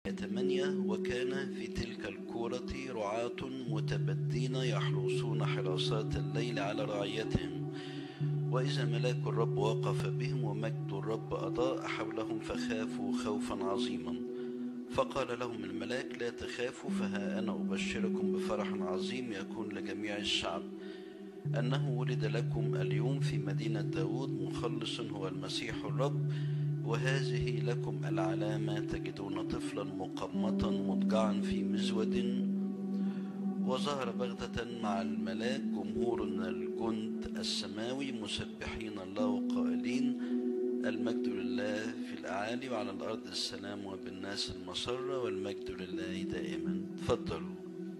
ثمانية وكان في تلك الكورة رعاة متبدين يحرسون حراسات الليل على رعيتهم وإذا ملاك الرب وقف بهم ومجد الرب أضاء حولهم فخافوا خوفا عظيما فقال لهم الملاك لا تخافوا فها أنا أبشركم بفرح عظيم يكون لجميع الشعب أنه ولد لكم اليوم في مدينة داود مخلص هو المسيح الرب وهذه لكم العلامة تجدون طفلا مقمطا مضجعا في مزود وظهر بغتة مع الملاك جمهور من الجند السماوي مسبحين الله وقائلين المجد لله في الأعالي وعلى الأرض السلام وبالناس المسرة والمجد لله دائما تفضلوا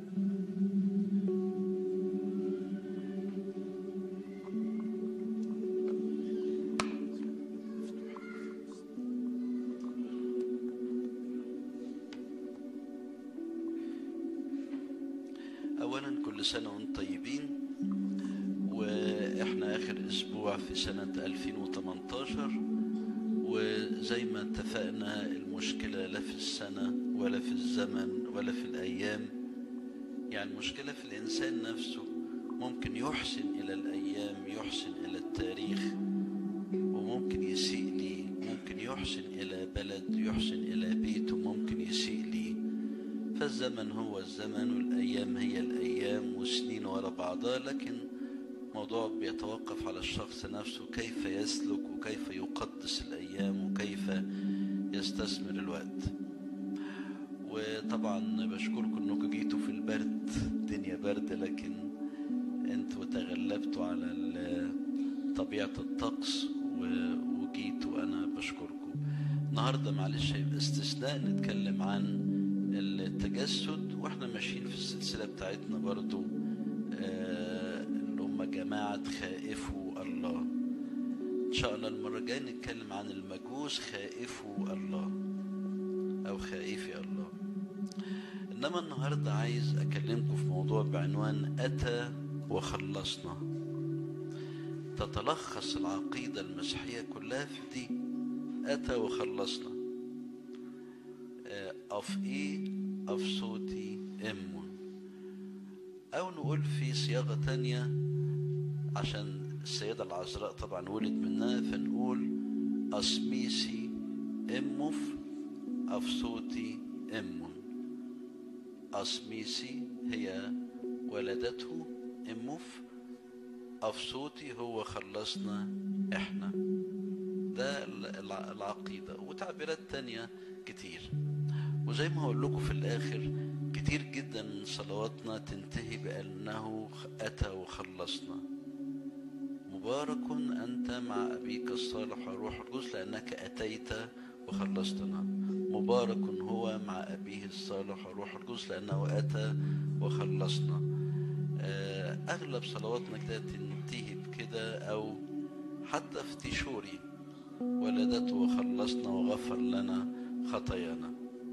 أولا كل سنة وانتم طيبين وإحنا آخر أسبوع في سنة 2018 وزي ما اتفقنا المشكلة لا في السنة ولا في الزمن ولا في الأيام يعني المشكلة في الإنسان نفسه ممكن يحسن إلى الأيام يحسن إلى التاريخ وممكن يسيء ليه ممكن يحسن إلى بلد يحسن إلى بيته ممكن يسيء ليه فالزمن هو الزمن والأيام هي الأيام وسنين ورا بعضها لكن موضوع بيتوقف على الشخص نفسه كيف يسلك وكيف يقدس الأيام وكيف يستثمر الوقت وطبعا بشكركم انكم جيتوا في البرد الدنيا برد لكن انتوا تغلبتوا على ال- طبيعة الطقس و- وجيتوا انا بشكركم النهاردة معلش هيبقى استثناء نتكلم عن التجسد واحنا ماشيين في السلسلة بتاعتنا برضو آه، اللي هم جماعة خائفوا الله ان شاء الله المرة الجاية نتكلم عن المجوس خائفوا الله او خائفي الله انما النهاردة عايز اكلمكم في موضوع بعنوان اتى وخلصنا تتلخص العقيدة المسيحية كلها في دي اتى وخلصنا أف إيه أف صوتي أم أو نقول في صياغة تانية عشان السيدة العذراء طبعا ولد منها فنقول أسميسي أمف أف صوتي أم أسميسي هي ولدته أمف أف صوتي هو خلصنا إحنا ده الع- العقيدة وتعبيرات تانية كتير وزي ما هقول لكم في الآخر كتير جدا من صلواتنا تنتهي بأنه أتى وخلصنا مبارك أنت مع أبيك الصالح والروح القدس لأنك أتيت وخلصتنا مبارك هو مع أبيه الصالح والروح القدس لأنه أتى وخلصنا آه، أغلب صلواتنا كده تنتهي بكده أو حتى في تيشوري ولدته وخلصنا وغفر لنا خطايانا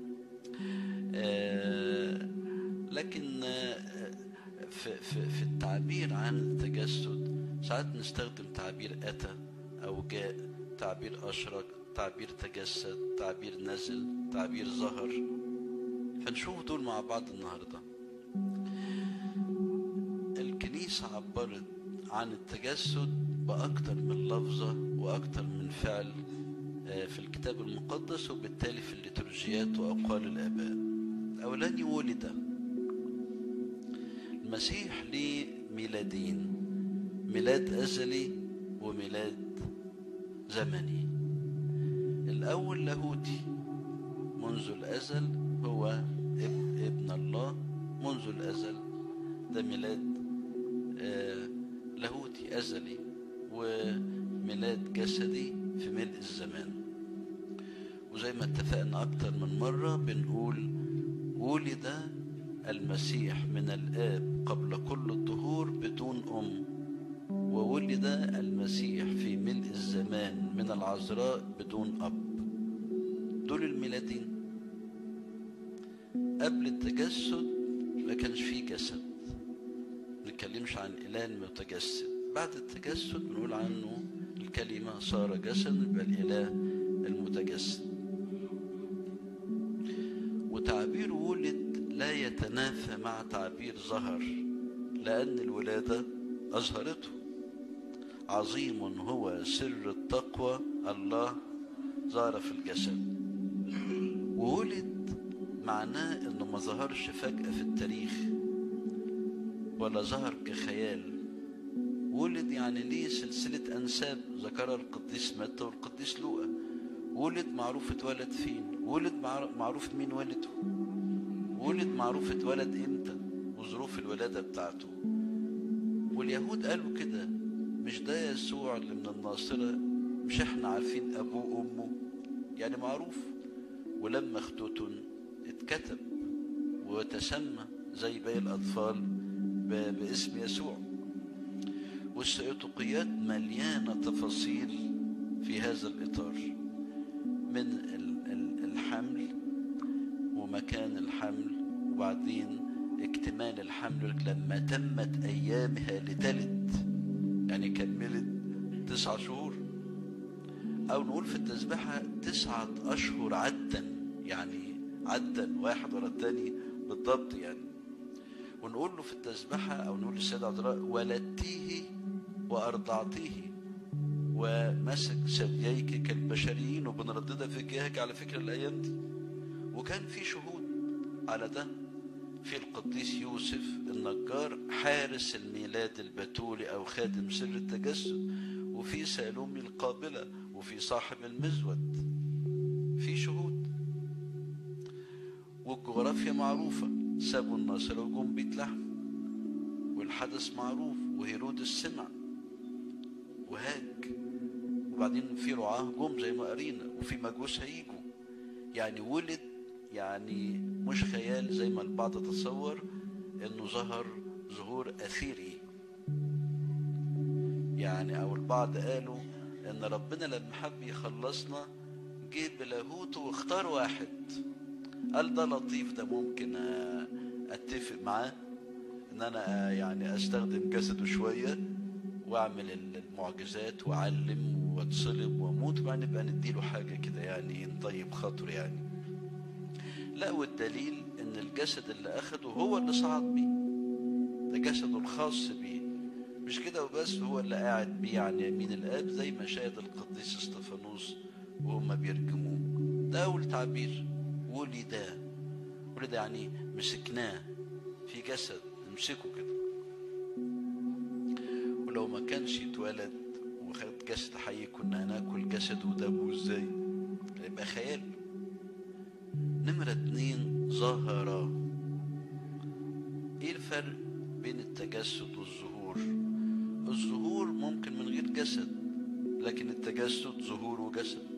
آه، لكن آه، في, في, في التعبير عن التجسد ساعات نستخدم تعبير أتى أو جاء تعبير أشرك تعبير تجسد تعبير نزل تعبير ظهر فنشوف دول مع بعض النهارده الكنيسة عبرت عن التجسد بأكتر من لفظة وأكتر من فعل آه، في الكتاب المقدس وبالتالي في الليتورجيات وأقوال الآباء الأولاني ولد المسيح ليه ميلادين ميلاد أزلي وميلاد زمني الأول لاهوتي منذ الأزل هو اب- ابن الله منذ الأزل ده ميلاد آه، لاهوتي أزلي وميلاد جسدي في ملء الزمان وزي ما اتفقنا أكتر من مرة بنقول ولد المسيح من الآب قبل كل الدهور بدون أم وولد المسيح في ملء الزمان من العذراء بدون أب دول الميلادين قبل التجسد ما كانش فيه جسد ما نتكلمش عن إله المتجسد بعد التجسد بنقول عنه الكلمة صار جسد يبقى الإله المتجسد وتعبير ولد لا يتنافى مع تعبير ظهر لأن الولادة أظهرته عظيم هو سر التقوى الله ظهر في الجسد وولد معناه انه ما ظهرش فجأة في التاريخ ولا ظهر كخيال ولد يعني ليه سلسلة أنساب ذكرها القديس متى والقديس لوقا ولد معروف اتولد فين ولد معروف مين ولده ولد معروف اتولد امتى وظروف الولادة بتاعته واليهود قالوا كده مش ده يسوع اللي من الناصرة مش احنا عارفين ابوه وامه يعني معروف ولما اختتن اتكتب وتسمى زي باقي الاطفال باسم يسوع والسيطوقيات مليانة تفاصيل في هذا الإطار من الحمل ومكان الحمل وبعدين اكتمال الحمل لما تمت أيامها لتلد يعني كملت تسعة شهور أو نقول في التسبيحة تسعة أشهر عدا يعني عدا واحد ورا التاني بالضبط يعني ونقول له في التسبيحة أو نقول للسيدة عذراء ولدتيه وأرضعتيه ومسك ثدييك كالبشريين وبنرددها في جهك على فكرة الأيام دي وكان في شهود على ده في القديس يوسف النجار حارس الميلاد البتولي أو خادم سر التجسد وفي سالومي القابلة وفي صاحب المزود في شهود والجغرافيا معروفة سابوا الناصرة وجم بيت لحم والحدث معروف وهيرودس سمع وهاج وبعدين في رعاه جم زي ما قرينا وفي مجوس هيجوا يعني ولد يعني مش خيال زي ما البعض تصور انه ظهر ظهور اثيري يعني او البعض قالوا ان ربنا لما حب يخلصنا جه بلاهوته واختار واحد قال ده لطيف ده ممكن اتفق معاه ان انا يعني استخدم جسده شويه واعمل المعجزات واعلم واتصلب واموت وبعدين نبقى نديله حاجه كده يعني نطيب خاطره يعني لا والدليل ان الجسد اللي اخده هو اللي صعد بيه ده جسده الخاص بيه مش كده وبس هو اللي قاعد بيه عن يمين الاب زي ما شاهد القديس استفانوس وهم بيرجموه ده اول تعبير ولد ولد يعني مسكناه في جسد نمسكه كده ولو ما كانش يتولد وخد جسد حي كنا هناكل جسده ودمه ازاي يبقى خيال نمرة اتنين ظهر ايه الفرق بين التجسد والظهور الظهور ممكن من غير جسد لكن التجسد ظهور وجسد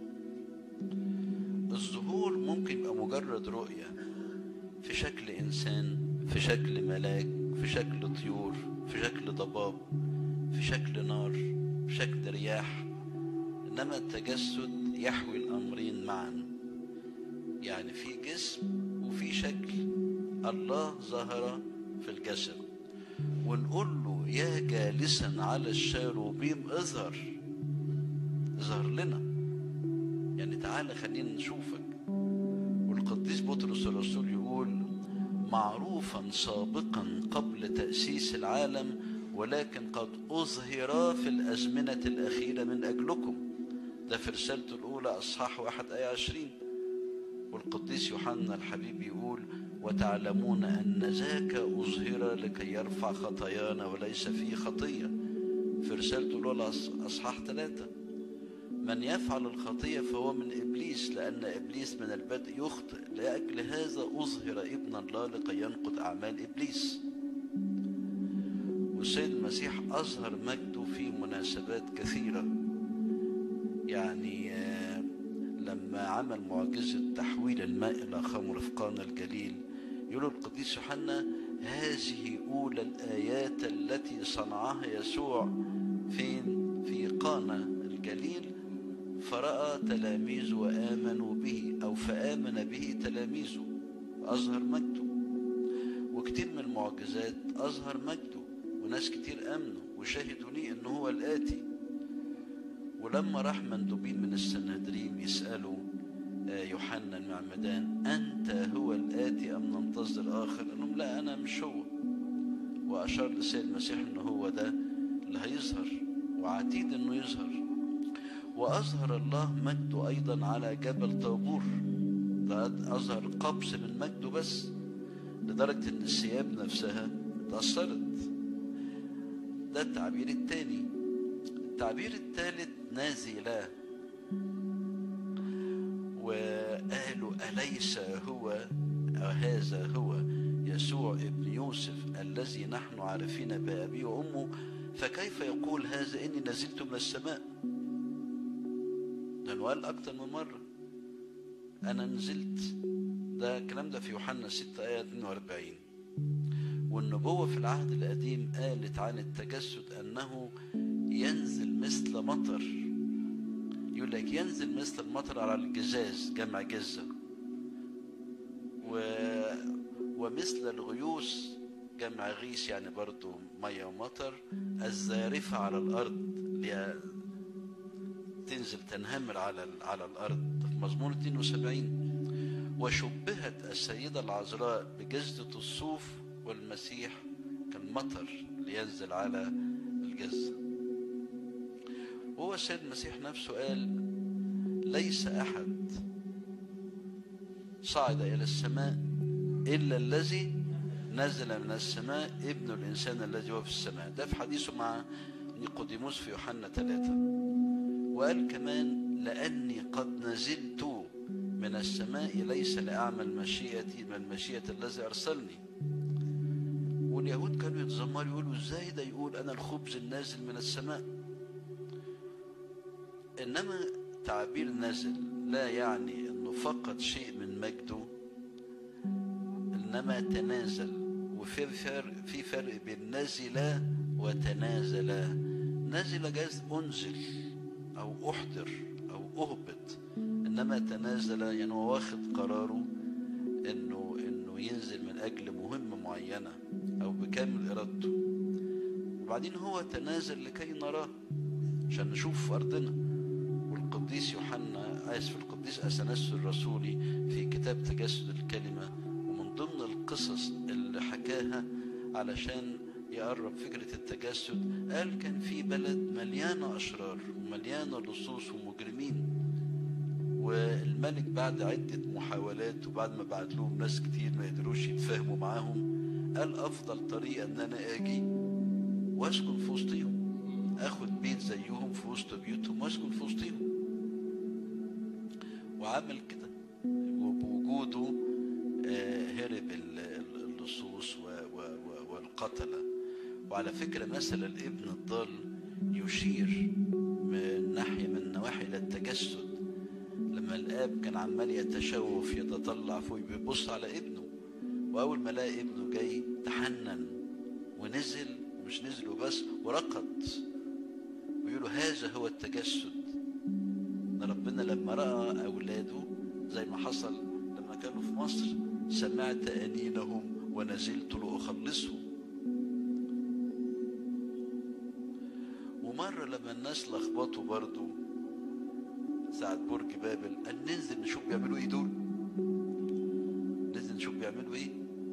الظهور ممكن يبقى مجرد رؤية في شكل إنسان في شكل ملاك في شكل طيور في شكل ضباب في شكل نار في شكل رياح إنما التجسد يحوي الأمرين معا يعني في جسم وفي شكل الله ظهر في الجسد ونقول له يا جالسا على الشاروبيم اظهر اظهر لنا يعني تعالى خلينا نشوفك والقديس بطرس الرسول يقول معروفا سابقا قبل تأسيس العالم ولكن قد أظهر في الأزمنة الأخيرة من أجلكم ده في رسالته الأولى أصحاح واحد آية عشرين والقديس يوحنا الحبيب يقول وتعلمون أن ذاك أظهر لكي يرفع خطايانا وليس فيه خطية في رسالته الأولى أصحاح ثلاثة من يفعل الخطية فهو من إبليس لأن إبليس من البدء يخطئ لأجل هذا أظهر ابن الله لكي ينقض أعمال إبليس والسيد المسيح أظهر مجده في مناسبات كثيرة يعني لما عمل معجزة تحويل الماء إلى خمر في قانا الجليل يقول القديس يوحنا هذه أولى الآيات التي صنعها يسوع فين في قانا الجليل فرأى تلاميذه وآمنوا به أو فآمن به تلاميذه أظهر مجده وكتير من المعجزات أظهر مجده وناس كتير آمنوا وشهدوا لي إن هو الآتي ولما راح مندوبين من السنهدريم يسألوا يوحنا المعمدان أنت هو مصدر آخر إنهم لا أنا مش هو وأشار لسيد المسيح إن هو ده اللي هيظهر وعتيد إنه يظهر وأظهر الله مجده أيضا على جبل طابور ده أظهر قبس من مجده بس لدرجة إن الثياب نفسها اتأثرت ده التعبير الثاني التعبير الثالث نازلا وقالوا أليس هو هذا هو يسوع ابن يوسف الذي نحن عارفين بأبيه وأمه فكيف يقول هذا إني نزلت من السماء لأنه قال أكتر من مرة أنا نزلت ده الكلام ده في يوحنا 6 آية 42 والنبوة في العهد القديم قالت عن التجسد أنه ينزل مثل مطر يقول لك ينزل مثل المطر على الجزاز جمع جزة و... ومثل الغيوس جمع غيث يعني برضو مية ومطر الزارفة على الأرض لي... تنزل تنهمر على على الأرض في مزمور 72 وشبهت السيدة العذراء بجزة الصوف والمسيح كالمطر لينزل على الجزة وهو السيد المسيح نفسه قال ليس أحد صعد إلى السماء إلا الذي نزل من السماء ابن الإنسان الذي هو في السماء ده في حديثه مع نيقوديموس في يوحنا ثلاثة وقال كمان لأني قد نزلت من السماء ليس لأعمل مشيئتي من مشيئة الذي أرسلني واليهود كانوا يتذمروا يقولوا ازاي ده يقول أنا الخبز النازل من السماء إنما تعبير نزل لا يعني أنه فقد شيء من مجده إنما تنازل وفي فرق في فرق بين نزل وتنازل نزل جاز أنزل أو أحضر أو أهبط إنما تنازل يعني هو واخد قراره إنه إنه ينزل من أجل مهمة معينة أو بكامل إرادته وبعدين هو تنازل لكي نراه عشان نشوف أرضنا والقديس يوحنا آسف القديس أثناس الرسولي في كتاب تجسد الكلمة ومن ضمن القصص اللي حكاها علشان يقرب فكرة التجسد قال كان في بلد مليانة أشرار ومليانة لصوص ومجرمين والملك بعد عدة محاولات وبعد ما بعت لهم ناس كتير ما يقدروش يتفاهموا معاهم قال أفضل طريقة إن أنا أجي وأسكن في وسطهم اخد بيت زيهم في وسط بيوتهم واسكن في وسطهم وعمل كده وبوجوده هرب اللصوص والقتلة وعلى فكرة مثل الابن الضال يشير من ناحية من نواحي إلى التجسد لما الآب كان عمال يتشوف يتطلع فوق بيبص على ابنه وأول ما لقى ابنه جاي تحنن ونزل ومش نزل وبس ورقد ويقولوا هذا هو التجسد ان ربنا لما راى اولاده زي ما حصل لما كانوا في مصر سمعت انينهم ونزلت لاخلصهم ومره لما الناس لخبطوا برضو ساعة برج بابل قال ننزل نشوف بيعملوا ايه دول ننزل نشوف بيعملوا ايه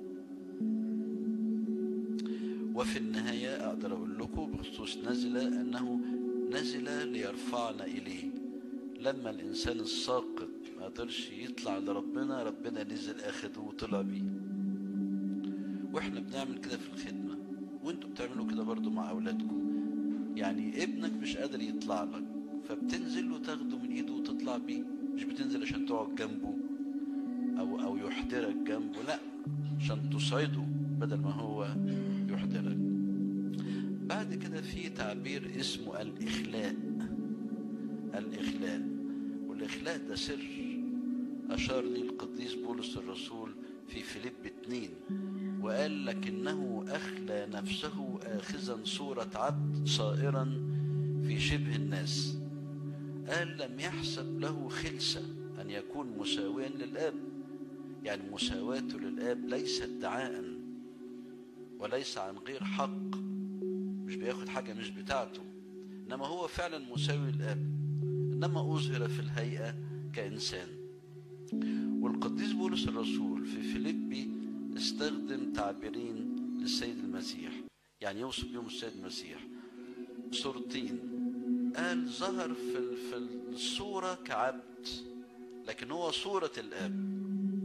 وفي النهاية أقدر أقول لكم بخصوص نزل أنه نزل ليرفعنا إليه لما الإنسان الساقط ما قدرش يطلع لربنا ربنا نزل أخده وطلع بيه وإحنا بنعمل كده في الخدمة وانتوا بتعملوا كده برضو مع أولادكم يعني ابنك مش قادر يطلع لك فبتنزل وتاخده من إيده وتطلع بيه مش بتنزل عشان تقعد جنبه أو أو يحضرك جنبه لا عشان تصعده بدل ما هو يحضرك بعد كده في تعبير اسمه الإخلاء الإخلاء والإخلاء ده سر أشار لي القديس بولس الرسول في فيليب اتنين وقال لكنه أخلى نفسه آخذا صورة عبد صائرا في شبه الناس قال لم يحسب له خلسة أن يكون مساويا للآب يعني مساواته للآب ليس ادعاء وليس عن غير حق مش بياخد حاجة مش بتاعته إنما هو فعلا مساوي للآب إنما أظهر في الهيئة كإنسان والقديس بولس الرسول في فيليبي استخدم تعبيرين للسيد المسيح يعني يوصف بيهم السيد المسيح صورتين قال ظهر في ال- في الصورة كعبد لكن هو صورة الآب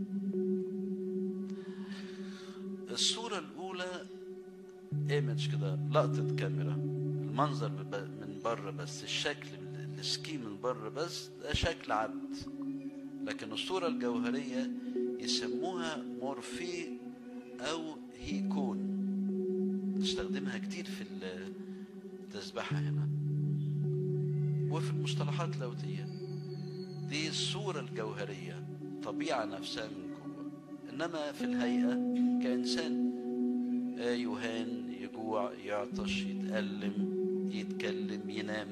الصورة الأولى ايمج كده لقطة كاميرا المنظر بب- من بره بس الشكل السكي من بره بس ده شكل عبد لكن الصورة الجوهرية يسموها مورفي أو هيكون نستخدمها كتير في التسبحة هنا وفي المصطلحات اللاهوتية دي الصورة الجوهرية طبيعة نفسها من جوه إنما في الهيئة كإنسان آه، يهان يجوع يعطش يتألم يتكلم ينام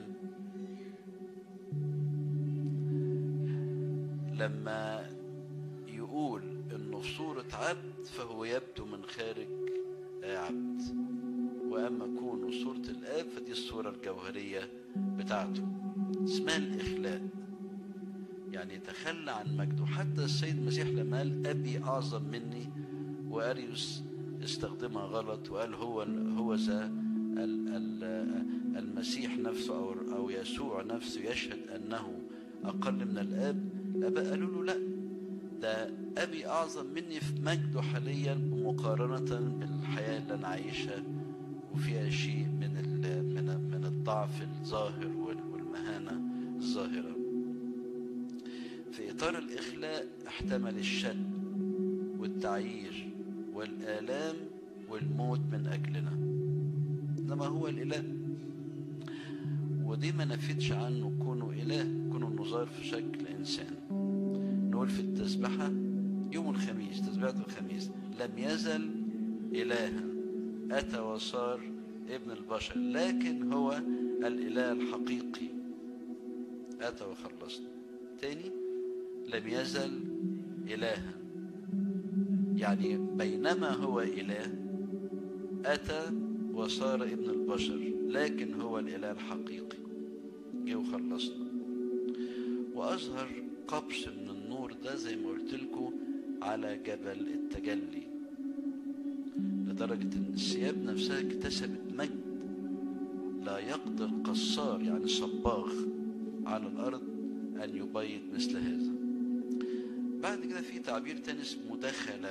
لما يقول انه في صورة عبد فهو يبدو من خارج آه، عبد واما كونه صورة الاب فدي الصورة الجوهرية بتاعته اسمها الاخلاء يعني يتخلى عن مجده حتى السيد المسيح لما قال ابي اعظم مني واريوس استخدمها غلط وقال هو هو ذا ال- ال- المسيح نفسه او او يسوع نفسه يشهد انه اقل من الاب الاباء قالوا له لا ده ابي اعظم مني في مجده حاليا مقارنه بالحياه اللي انا عايشها وفيها شيء من ال- من من الضعف الظاهر وال- والمهانه الظاهره في اطار الاخلاء احتمل الشد والتعيير والآلام والموت من أجلنا إنما هو الإله ودي ما نفيتش عنه كونه إله كونه إنه ظاهر في شكل إنسان نقول في التسبحة يوم الخميس تسبحة الخميس لم يزل إلها أتى وصار ابن البشر لكن هو الإله الحقيقي أتى وخلصنا تاني لم يزل إلها يعني بينما هو إله أتى وصار ابن البشر لكن هو الإله الحقيقي جه وخلصنا وأظهر قبس من النور ده زي ما قلت لكم على جبل التجلي لدرجة إن الثياب نفسها اكتسبت مجد لا يقدر قصار يعني صباغ على الأرض أن يبيض مثل هذا بعد كده في تعبير تاني اسمه دخل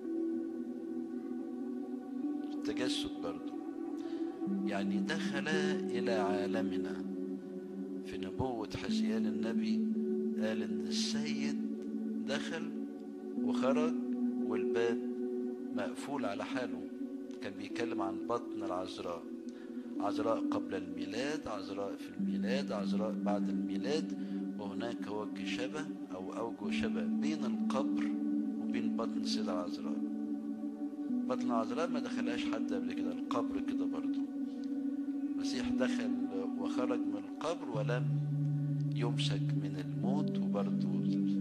التجسد برضو يعني دخل إلى عالمنا في نبوة حزيان النبي قال إن السيد دخل وخرج والباب مقفول على حاله كان بيتكلم عن بطن العذراء عذراء قبل الميلاد عذراء في الميلاد عذراء بعد الميلاد وهناك وجه شبه أو أوجه شبه بين القبر وبين بطن السيدة العذراء بطن العذراء ما دخلهاش حد قبل كده القبر كده برضو المسيح دخل وخرج من القبر ولم يمسك من الموت وبرضو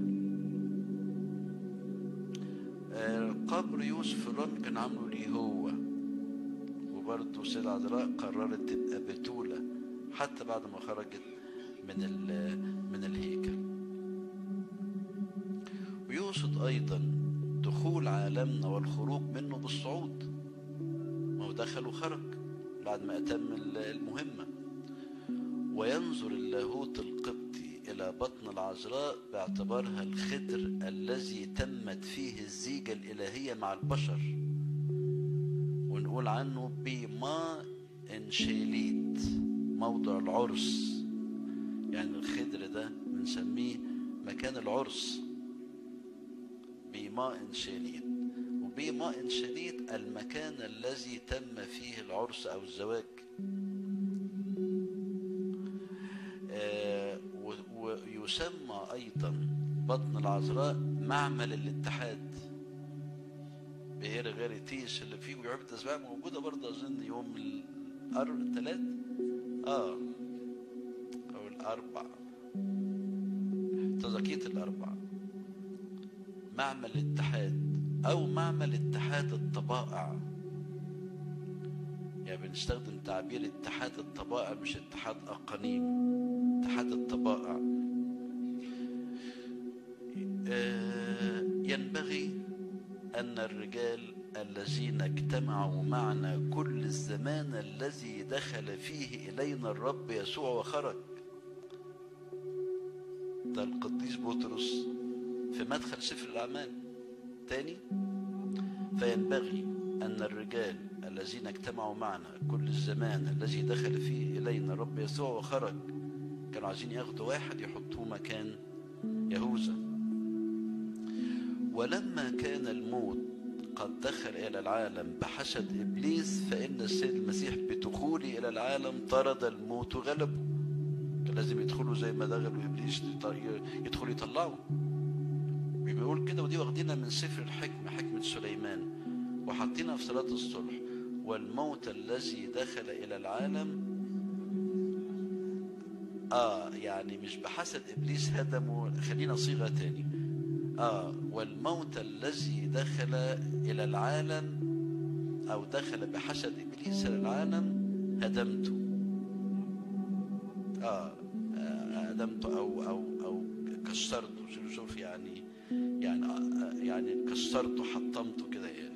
آه، قبر يوسف الرمل كان عامله ليه هو وبرضه السيدة عذراء قررت تبقى بتولة حتى بعد ما خرجت من ال- من الهيكل ويقصد أيضا دخول عالمنا والخروج منه بالصعود ما هو دخل وخرج بعد ما أتم ال- المهمة وينظر اللاهوت القبطي إلى بطن العذراء باعتبارها الخدر الذي تمت فيه الزيجة الإلهية مع البشر ونقول عنه بما انشيليت موضع العرس يعني الخدر ده بنسميه مكان العرس بماء شديد وبماء شديد المكان الذي تم فيه العرس أو الزواج آه، و- ويسمى أيضا بطن العذراء معمل الاتحاد بهير غير تيس اللي فيه ويعب التسبيح موجودة برضه أظن يوم الأر الثلاث آه أو الأربع تزكية الأربع معمل الاتحاد أو معمل اتحاد الطبائع يعني بنستخدم تعبير اتحاد الطبائع مش اتحاد أقانيم اتحاد الطبائع آه، ينبغي أن الرجال الذين اجتمعوا معنا كل الزمان الذي دخل فيه إلينا الرب يسوع وخرج ده القديس بطرس في مدخل سفر الأعمال تاني فينبغي أن الرجال الذين اجتمعوا معنا كل الزمان الذي دخل فيه إلينا الرب يسوع وخرج كانوا عايزين ياخدوا واحد يحطوه مكان يهوذا ولما كان الموت قد دخل إلى العالم بحسد إبليس فإن السيد المسيح بدخوله إلى العالم طرد الموت وغلبه كان لازم يدخلوا زي ما دخلوا إبليس يدخلوا يطلعوا بيقول كده ودي واخدينها من سفر الحكمة حكمة سليمان وحاطينها في صلاة الصلح والموت الذي دخل إلى العالم آه يعني مش بحسد إبليس هدمه خلينا صيغة تاني آه والموت الذي دخل إلى العالم أو دخل بحسد إبليس إلى العالم هدمته آه, آه هدمته أو أو أو كسرته شوف يعني يعني آه يعني كسرته حطمته كده يعني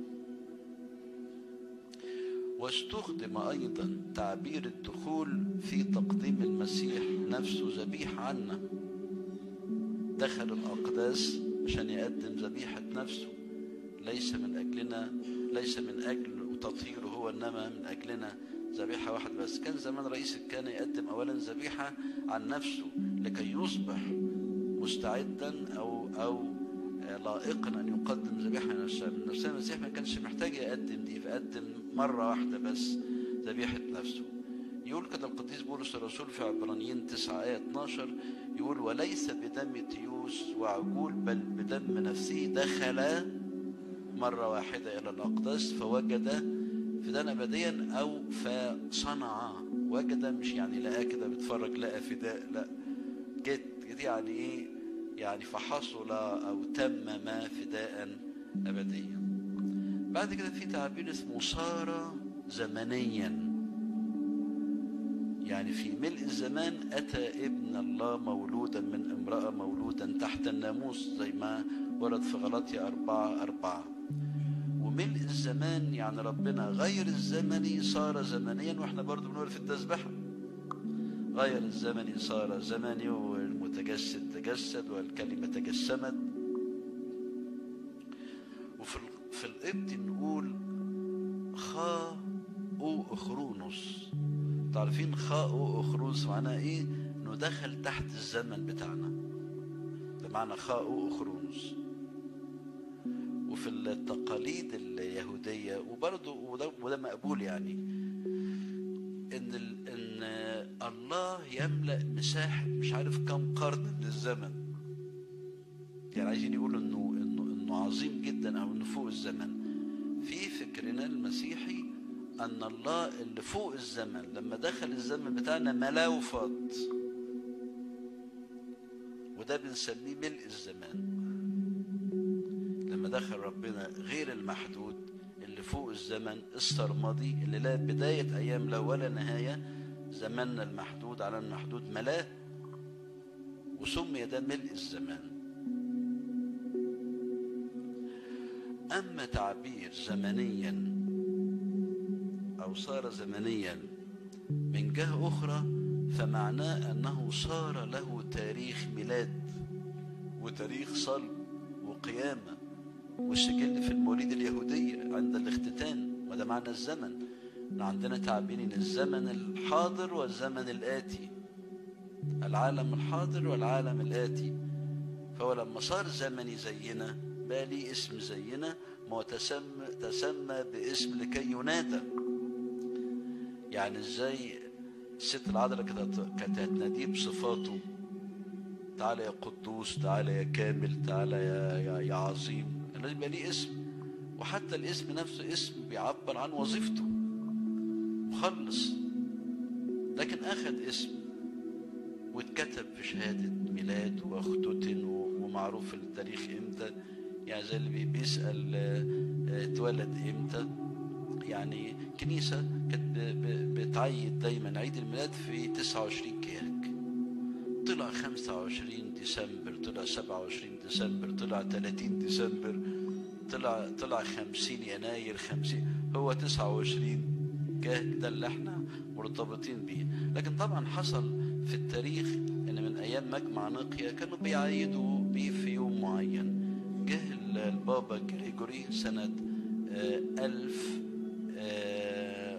واستخدم أيضا تعبير الدخول في تقديم المسيح نفسه ذبيحة عنا دخل الأقداس عشان يقدم ذبيحة نفسه ليس من أجلنا ليس من أجل تطهيره هو إنما من أجلنا ذبيحة واحدة بس كان زمان رئيس الكهنة يقدم أولا ذبيحة عن نفسه لكي يصبح مستعدا أو أو لائقا أن يقدم ذبيحة نفسها نفسها المسيح ما كانش محتاج يقدم دي فقدم مرة واحدة بس ذبيحة نفسه يقول كده القديس بولس الرسول في عبرانيين 9 آية 12 يقول وليس بدم تيوس وعجول بل بدم نفسه دخل مرة واحدة إلى الأقداس فوجد فداء أبديا أو فصنع وجد مش يعني لقى كده بيتفرج لقى فداء لا جد جد يعني إيه يعني فحصل أو تمم فداء أبديا بعد كده في تعبير اسمه صار زمنيا يعني في ملء الزمان أتى ابن الله مولودا من امرأة مولودا تحت الناموس زي ما ورد في غلطية أربعة أربعة وملء الزمان يعني ربنا غير الزمني صار زمنيا واحنا برضو بنقول في التسبحة غير الزمني صار زمني والمتجسد تجسد والكلمة تجسمت وفي في القبط نقول خا او اخرونوس تعرفين خا او اخرونوس معناها ايه انه دخل تحت الزمن بتاعنا ده معنى خا او اخرونوس وفي التقاليد اليهودية وبرضه وده, وده مقبول يعني ان ال ان الله يملأ مساحة مش عارف كم قرن من الزمن يعني عايزين يقولوا انه انه انه عظيم جدا او انه فوق الزمن في فكرنا المسيحي ان الله اللي فوق الزمن لما دخل الزمن بتاعنا ملاه وفاض وده بنسميه ملء الزمان لما دخل ربنا غير المحدود اللي فوق الزمن السرمدي اللي لا بداية أيام لا ولا نهاية زماننا المحدود على المحدود ملاه وسمي ده ملء الزمان أما تعبير زمنيا أو صار زمنيا من جهة أخرى فمعناه أنه صار له تاريخ ميلاد وتاريخ صلب وقيامة والسجل في المواليد اليهودية عند الاختتان وده معنى الزمن عندنا تعبيرين الزمن الحاضر والزمن الآتي العالم الحاضر والعالم الآتي فهو لما صار زمني زينا بقى ليه اسم زينا ما هو تسمى, تسمى باسم لكي ينادى يعني ازاي الست العذراء كانت هتناديه بصفاته تعالى يا قدوس تعالى يا كامل تعالى يا, يا, يا عظيم لازم يبقى ليه اسم وحتى الاسم نفسه اسم بيعبر عن وظيفته مخلص لكن اخذ اسم واتكتب في شهادة ميلاد واختتن ومعروف التاريخ امتى يعني زي اللي بيسأل اتولد امتى يعني كنيسة كانت بتعيد دايما عيد الميلاد في 29 كياك طلع 25 ديسمبر طلع 27 ديسمبر طلع 30 ديسمبر طلع طلع 50 يناير 50 هو 29 كاهك ده اللي احنا مرتبطين بيه لكن طبعا حصل في التاريخ ان من ايام مجمع نقيا كانوا بيعيدوا بيه في يوم معين جه البابا جريجوري سنة آه، ألف آه،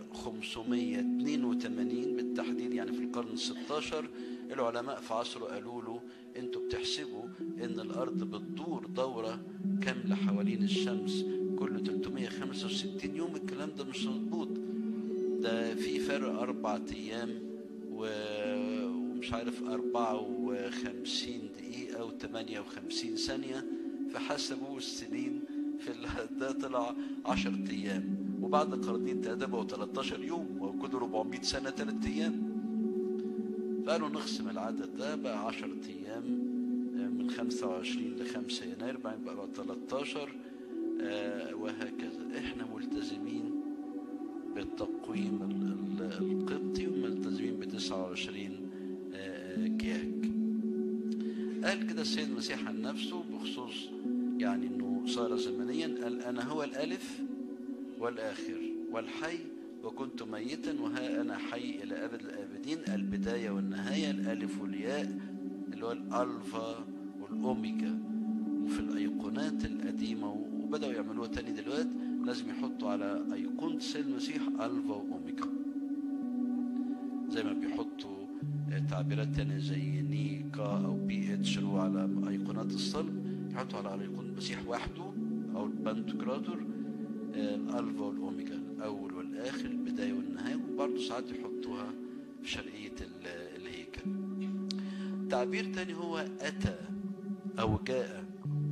582 بالتحديد يعني في القرن الستاشر العلماء في عصره قالوا له انتوا بتحسبوا ان الارض بتدور دورة كاملة حوالين الشمس كل 365 يوم الكلام ده مش مظبوط ده في فرق أربع أيام و- ومش عارف أربعة وخمسين دقيقة وثمانية وخمسين ثانية فحسبوا السنين في ال- ده طلع عشر أيام وبعد قرنين تلاتة بقوا 13 يوم وكل 400 سنة تلات أيام فقالوا نقسم العدد ده بقى 10 أيام آه، من 25 ل 5 يناير بعدين بقى 13 آه، وهكذا احنا ملتزمين بالتقويم ال- ال- القبطي وملتزمين ب 29 آه، كياك قال كده السيد المسيح عن نفسه بخصوص يعني انه صار زمنيا قال انا هو الالف والاخر والحي وكنت ميتا وها انا حي الى ابد الابدين البدايه والنهايه الالف والياء اللي هو الالفا والاوميجا وفي الايقونات القديمه وبداوا يعملوها تاني دلوقتي لازم يحطوا على ايقونه السيد المسيح الفا واوميجا زي ما بيحطوا آه، تعبيرات تانية زي نيكا او بي اتش اللي هو على ايقونات الصلب يحطوا على ايقونه المسيح وحده او البنتوكراتور آه، الالفا والاوميجا الاول والاخر البدايه والنهايه وبرضه ساعات يحطوها في شرقيه ال- الهيكل تعبير تاني هو اتى او جاء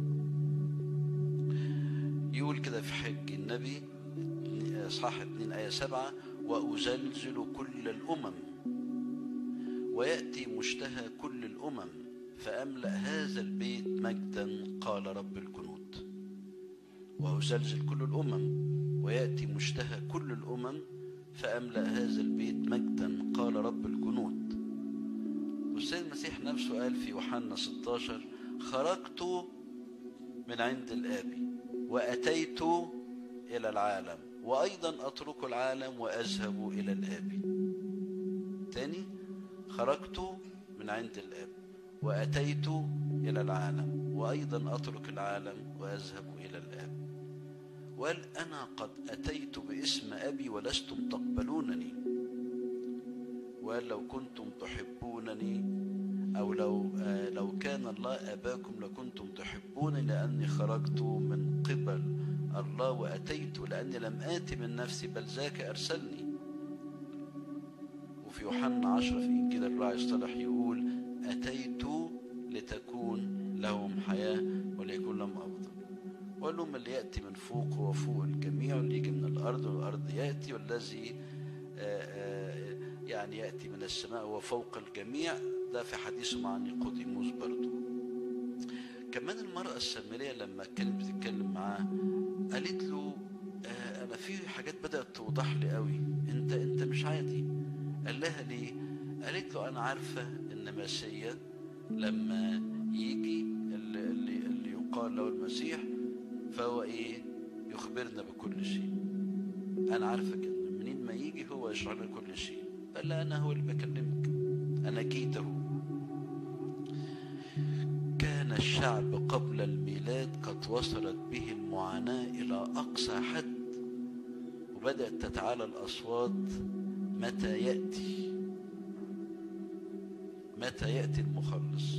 يقول كده في حج النبي اصحاح 2 ايه 7 وازلزل كل الامم وياتي مشتهى كل الامم فاملا هذا البيت مجدا قال رب الجنود وازلزل كل الامم وياتي مشتهى كل الامم فاملا هذا البيت مجدا قال رب الجنود والسيد المسيح نفسه قال في يوحنا 16 خرجت من عند الآب وأتيت إلى العالم وأيضا أترك العالم وأذهب إلى الآب تاني خرجت من عند الآب وأتيت إلى العالم وأيضا أترك العالم وأذهب إلى الآب وقال أنا قد أتيت باسم أبي ولستم تقبلونني وقال لو كنتم تحبونني أو لو آه لو كان الله أباكم لكنتم تحبونني لأني خرجت من قبل الله وأتيت لأني لم آتي من نفسي بل ذاك أرسلني وفي يوحنا عشرة في إنجيل الراعي الصالح يقول أتيت لتكون لهم حياة وليكون لهم أفضل وقال لهم اللي يأتي من فوق هو فوق الجميع واللي يجي من الأرض والأرض يأتي والذي آه، آه، يعني يأتي من السماء هو فوق الجميع ده في حديثه مع نيقوديموس برضو كمان المرأة السامرية لما كانت بتتكلم معاه قالت له آه أنا في حاجات بدأت توضح لي قوي أنت أنت مش عادي قال لها ليه؟ قالت له أنا عارفة إن مسيا لما يجي اللي, اللي, اللي يقال له المسيح فهو إيه؟ يخبرنا بكل شيء أنا عارفة كده منين ما يجي هو يشرح لنا كل شيء قال لها أنا هو اللي بكلمك أنا جيت أهو كان الشعب قبل الميلاد قد وصلت به المعاناة إلى أقصى حد وبدأت تتعالى الأصوات متى يأتي متى يأتي المخلص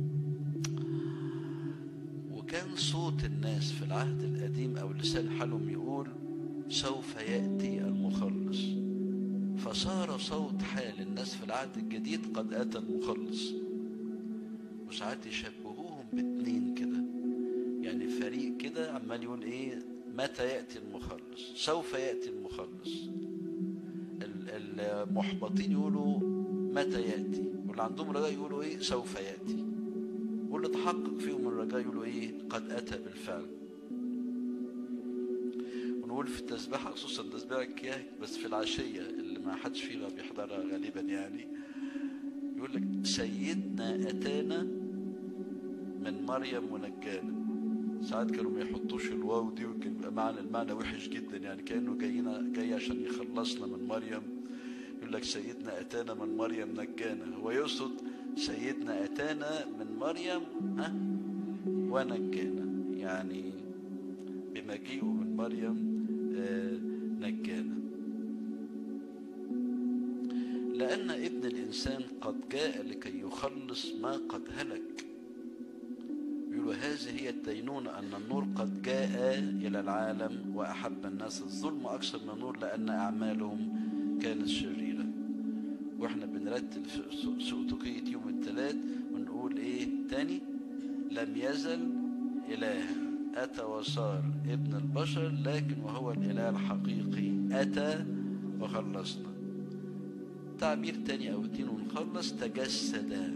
وكان صوت الناس في العهد القديم أو لسان حالهم يقول سوف يأتي المخلص فصار صوت حال الناس في العهد الجديد قد أتى المخلص وساعات يشبهوهم باتنين كده يعني فريق كده عمال يقول ايه متى يأتي المخلص سوف يأتي المخلص ال- المحبطين يقولوا متى يأتي واللي عندهم رجاء يقولوا ايه سوف يأتي واللي تحقق فيهم الرجاء يقولوا ايه قد أتى بالفعل ونقول في التسبيحة خصوصا تسبيح الكياك بس في العشية اللي ما حدش فينا بيحضرها غالبا يعني يقول لك سيدنا أتانا من مريم ونجانا ساعات كانوا ما يحطوش الواو دي وكان يبقى معنى المعنى وحش جدا يعني كانه جاينا جاي عشان يخلصنا من مريم يقول لك سيدنا اتانا من مريم نجانا هو يقصد سيدنا اتانا من مريم ها ونجانا يعني بمجيئه من مريم آه نجانا لأن ابن الإنسان قد جاء لكي يخلص ما قد هلك يقولوا هذه هي الدينونة أن النور قد جاء إلى العالم وأحب الناس الظلم أكثر من النور لأن أعمالهم كانت شريرة وإحنا بنرتل في سؤتقية يوم الثلاث ونقول إيه تاني لم يزل إله أتى وصار ابن البشر لكن وهو الإله الحقيقي أتى وخلصنا تعبير تاني أو اتنين ونخلص تجسد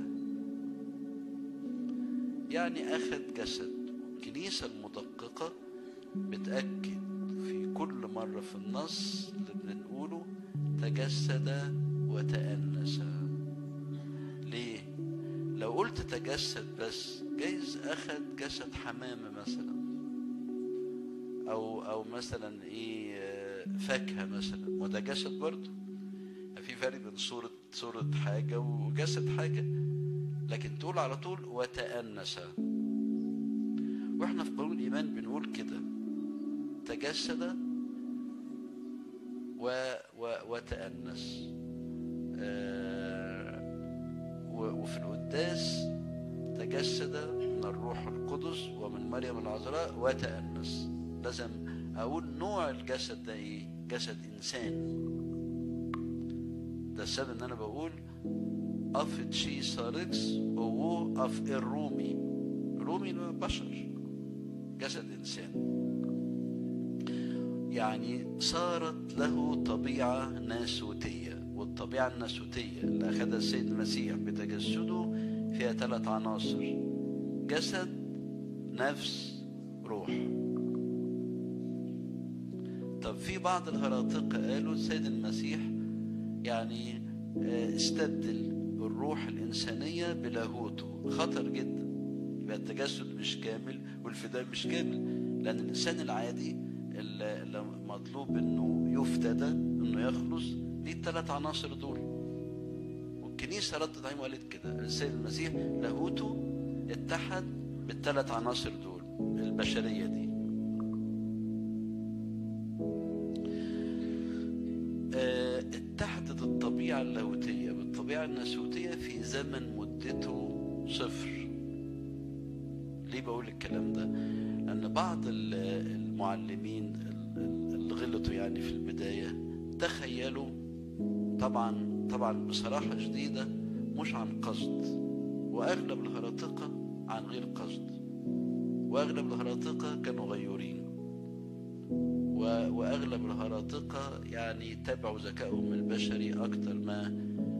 يعني أخذ جسد الكنيسة المدققة بتأكد في كل مرة في النص اللي بنقوله تجسد وتأنس ليه؟ لو قلت تجسد بس جايز أخذ جسد حمامة مثلا أو أو مثلا إيه فاكهة مثلا وده جسد برضه في فرق بين صورة صورة حاجة وجسد حاجة لكن تقول على طول وتأنس واحنا في قانون الإيمان بنقول كده تجسد و و وتأنس آه وفي القداس تجسد من الروح القدس ومن مريم العذراء وتأنس لازم أقول نوع الجسد ده إيه؟ جسد إنسان ده السبب ان انا بقول اف تشي ساركس هو اف الرومي رومي بشر جسد انسان يعني صارت له طبيعة ناسوتية والطبيعة الناسوتية اللي أخذها السيد المسيح بتجسده فيها ثلاث عناصر جسد نفس روح طب في بعض الهراطقة قالوا السيد المسيح يعني استبدل الروح الإنسانية بلاهوته خطر جدا يبقى التجسد مش كامل والفداء مش كامل لأن الإنسان العادي اللي مطلوب إنه يفتدى إنه يخلص ليه الثلاث عناصر دول والكنيسة ردت عليهم وقالت كده السيد المسيح لاهوته اتحد بالثلاث عناصر دول البشرية دي اتحدت الطبيعة اللاهوتية بالطبيعة الناسوتية في زمن مدته صفر ليه بقول الكلام ده لأن بعض المعلمين اللي غلطوا يعني في البداية تخيلوا طبعا طبعا بصراحة شديدة مش عن قصد وأغلب الهراطقة عن غير قصد وأغلب الهراطقة كانوا غيورين واغلب الهراطقه يعني تبعوا ذكائهم البشري اكثر ما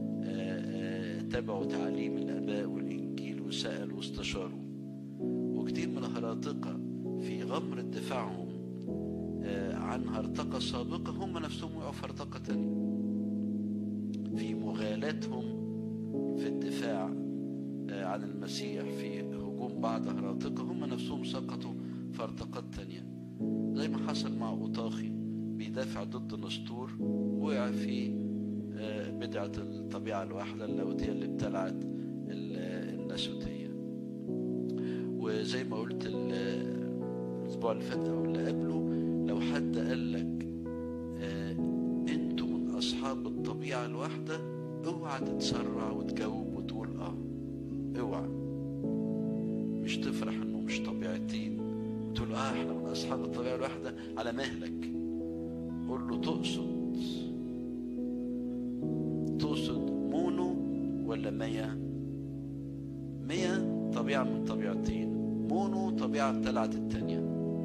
تبعوا تعاليم الاباء والانجيل وسالوا واستشاروا وكثير من الهراطقه في غمر دفاعهم عن هرطقه سابقه هم نفسهم وقعوا في هرطقه تانية في مغالاتهم في الدفاع عن المسيح في هجوم بعض هراطقه هم نفسهم سقطوا في هرطقات تانية زي ما حصل مع أوطاخي بيدافع ضد نسطور وقع في بدعة الطبيعة الواحدة اللاهوتية اللي ابتلعت الناسوتية وزي ما قلت الأسبوع اللي فات أو اللي قبله لو حد قال لك أنتوا من أصحاب الطبيعة الواحدة اوعى تتسرع وتجاوب وتقول اه اوعى مش تفرح انه مش طبيعتين تقول اه احنا من اصحاب الطبيعه الواحده على مهلك قول له تقصد تقصد مونو ولا مية مية طبيعة من طبيعتين مونو طبيعة ابتلعت التانية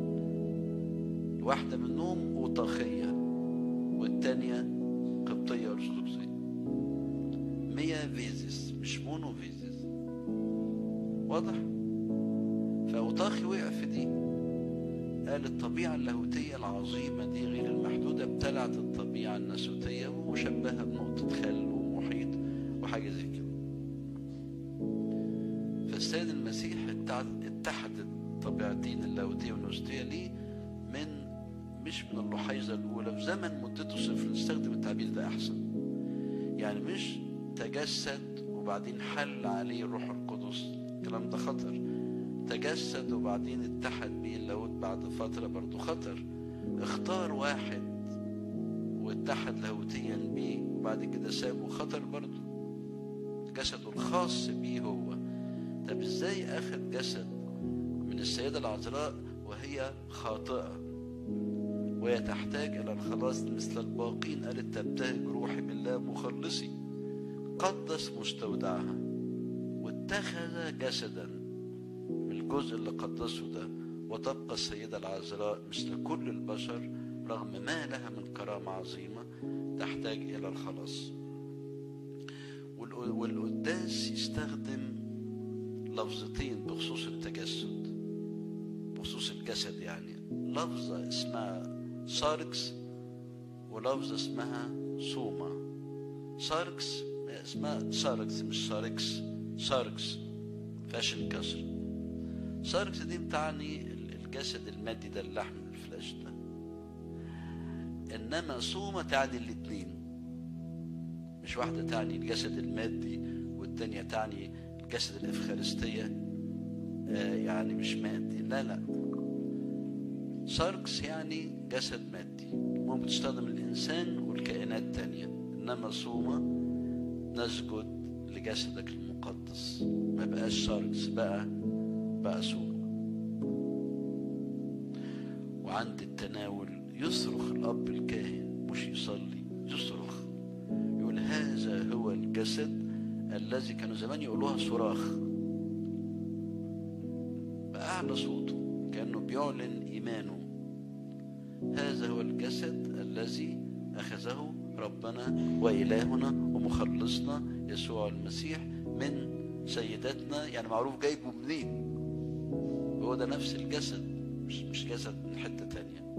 واحدة منهم أوطاخية والتانية قبطية أرثوذكسية مية فيزيس مش مونو فيزيس واضح؟ فأوطاخي وقع في دي قال الطبيعة اللاهوتية العظيمة دي غير المحدودة ابتلعت الطبيعة الناسوتية ومشبهة بنقطة خل ومحيط وحاجة زي كده فالسيد المسيح اتحدت طبيعتين اللاهوتية والنسوتية ليه من مش من اللحيظة الأولى في زمن مدته صفر نستخدم التعبير ده أحسن يعني مش تجسد وبعدين حل عليه الروح القدس الكلام ده خطر تجسد وبعدين اتحد بيه اللاهوت بعد فترة برضه خطر اختار واحد واتحد لاهوتيا بيه وبعد كده سابه خطر برضه جسده الخاص بيه هو طب ازاي اخذ جسد من السيدة العذراء وهي خاطئة وهي تحتاج إلى الخلاص مثل الباقين قالت تبتهج روحي بالله مخلصي قدس مستودعها واتخذ جسدا من الجزء اللي قدسه ده وتبقى السيدة العذراء مثل كل البشر رغم ما لها من كرامة عظيمة تحتاج إلى الخلاص والقداس يستخدم لفظتين بخصوص التجسد بخصوص الجسد يعني لفظة اسمها ساركس ولفظة اسمها سوما ساركس اسمها ساركس مش ساركس ساركس فاشن كسر ساركس دي بتعني الجسد المادي ده اللحم الفلاش ده انما سوما تعني الاتنين مش واحدة تعني الجسد المادي والتانية تعني الجسد الإفخارستية آه يعني مش مادي لا لا ساركس يعني جسد مادي ممكن تستخدم الإنسان والكائنات التانية إنما صومة نسجد لجسدك المقدس ما بقاش ساركس بقى بقى صومة وعند التناول يصرخ الأب الكاهن مش يصلي يصرخ يقول هذا هو الجسد الذي كانوا زمان يقولوها صراخ بأعلى صوته كأنه بيعلن إيمانه هذا هو الجسد الذي أخذه ربنا وإلهنا ومخلصنا يسوع المسيح من سيداتنا يعني معروف جايبه منين هو ده نفس الجسد مش مش جسد من حتة تانية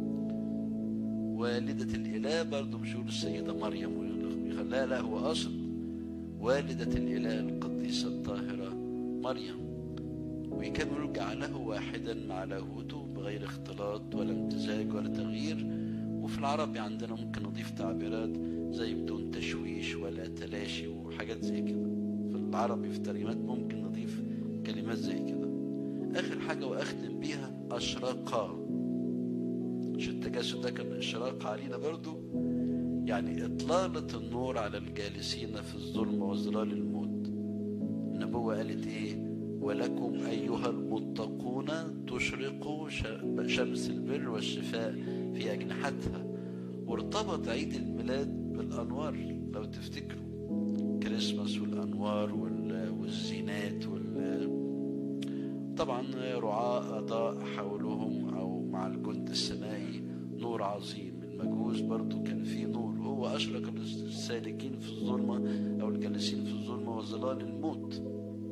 والدة الإله برضه مش يقول السيدة مريم ويخليها لا هو قصد والدة الإله القديسة الطاهرة مريم ويكمل جعله واحدا مع لاهوته بغير اختلاط ولا امتزاج ولا تغيير وفي العربي عندنا ممكن نضيف تعبيرات زي بدون تشويش ولا تلاشي وحاجات زي كده في العربي في الترجمات ممكن نضيف كلمات زي كده آخر حاجة وأختم بيها أشرقا مش التجسد ده كان إشراق علينا برضو يعني إطلالة النور على الجالسين في الظلم وظلال الموت النبوة قالت إيه ولكم أيها المتقون تشرق شمس البر والشفاء في أجنحتها وارتبط عيد الميلاد بالأنوار لو تفتكروا كريسماس والأنوار والزينات وال طبعا رعاة أضاء حولهم أو مع الجند السمائي نور عظيم المجوس برضو كان فيه نور هو أشرق السالكين في الظلمة أو الجالسين في الظلمة وظلال الموت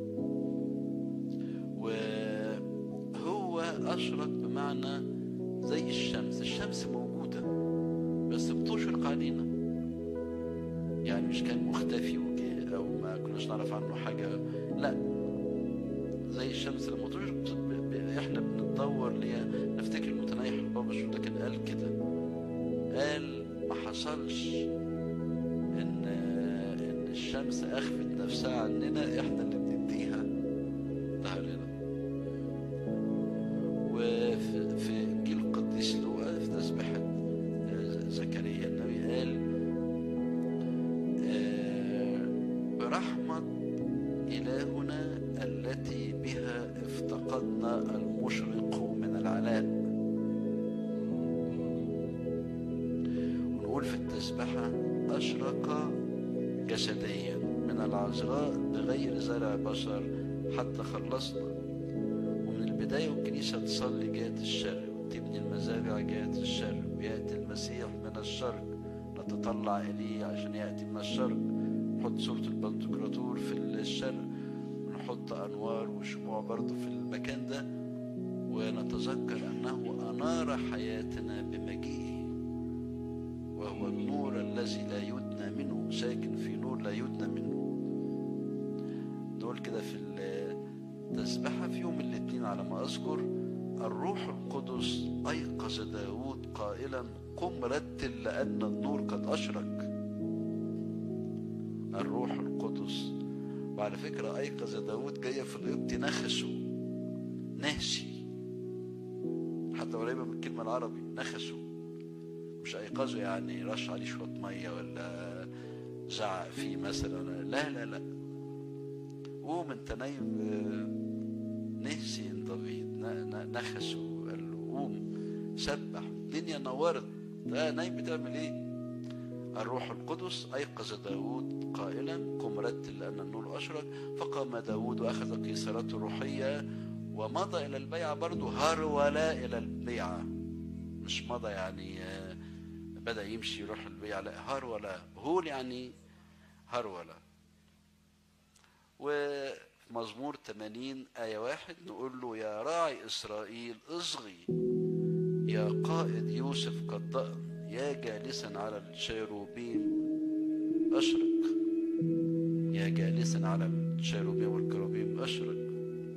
وهو أشرق بمعنى زي الشمس الشمس موجودة بس بتشرق علينا يعني مش كان مختفي وجه أو ما كناش نعرف عنه حاجة لا زي الشمس لما تشرق احنا بنتدور ليها نفتكر المتنايح البابا شو ده كان قال كده قال ما حصلش ان ان الشمس اخفت نفسها عننا احنا اللي بنديها ظهرنا وفي في انجيل القديس لوقا في تسبيحة زكريا النبي قال برحمة إلهنا التي بها افتقدنا المشرق من العلاء ونقول في التسبحة أشرق جسديا من العذراء بغير زرع بشر حتى خلصنا ومن البداية والكنيسة تصلي جهة الشرق وتبني المزارع جهة الشرق ويأتي المسيح من الشرق نتطلع إليه عشان يأتي من الشرق نحط صورة البنتكراتور في الشرق ونحط أنوار وشموع برضه في المكان ده ونتذكر أنه أنار حياتنا بمجيئه وهو النور الذي لا يدنى منه ساكن في نور لا يدنى منه نقول كده في تسبحة في يوم الاثنين على ما أذكر الروح القدس أيقظ داود قائلا قم رتل لأن النور قد أشرق الروح القدس وعلى فكرة أيقظ داود جاية في القبط نخسه نهسي حتى قريبة من الكلمة العربي نخسه مش أيقظه يعني رش عليه شوية مية ولا زعق فيه مثلا لا لا لا قوم انت نايم آه، نهسي انت بيض نخسه قال له قوم سبح الدنيا نورت ده نايم بتعمل ايه الروح القدس أيقظ داود قائلا قم رتل لأن النور أشرق فقام داود وأخذ قيصرته الروحية ومضى إلى البيعة برضه هرول إلى البيعة مش مضى يعني آه، بدأ يمشي يروح البيعة لا هرول هول يعني هرول وفي مزمور 80 آية واحد نقول له يا راعي إسرائيل اصغي يا قائد يوسف قد ضأن يا جالسا على الشيروبيم أشرق يا جالسا على الشيروبيم والكروبيم أشرق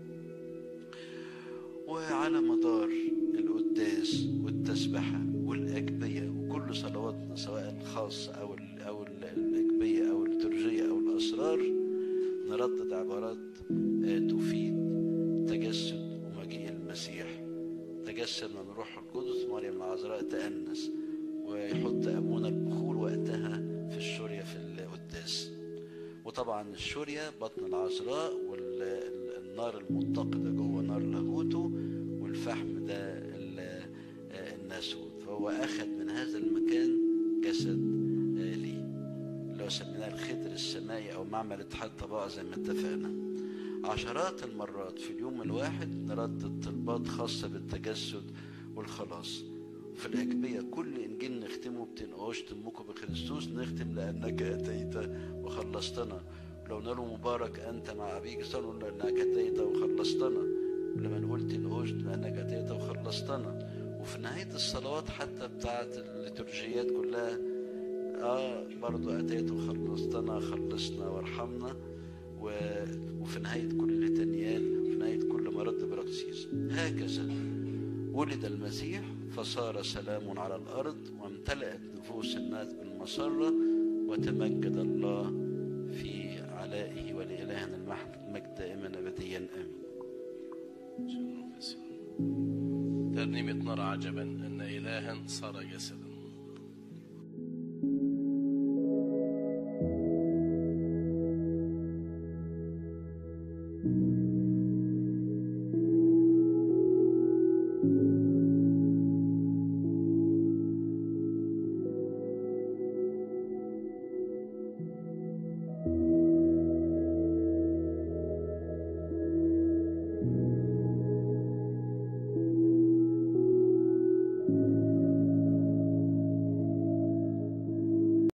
وعلى مدار القداس والتسبحة والأجبية وكل صلواتنا سواء الخاصة أو أو الأجبية أو الليتورجية أو الأسرار نردد عبارات آه، تفيد تجسد ومجيء المسيح تجسد من روح القدس مريم العذراء تأنس ويحط أبونا البخور وقتها في الشورية في القداس وطبعا الشورية بطن العذراء والنار المنتقدة جوه نار لاهوته والفحم ده الناسوت فهو أخذ من هذا المكان جسد ليه لو سميناه الخدر السمائي أو معمل اتحاد طباع زي ما اتفقنا عشرات المرات في اليوم الواحد نردد طلبات خاصة بالتجسد والخلاص في الأجبية كل إنجيل نختمه بتنقوش تمكم بخريستوس نختم لأنك أتيت وخلصتنا لو نقول مبارك أنت مع أبيك صلوا لأنك أتيت وخلصتنا ولما نقول تنقوش لأنك أتيت وخلصتنا وفي نهاية الصلوات حتى بتاعت الليتورجيات كلها آه برضو أتيت وخلصتنا خلصنا وارحمنا و... وفي نهاية كل تنيال وفي نهاية كل مرض براكسيس هكذا ولد المسيح فصار سلام على الأرض وامتلأت نفوس الناس بالمسرة وتمجد الله في علائه ولإلهنا المجد دائما أبديا آمين ترنيمة نرى عجبا أن إلها صار جسدا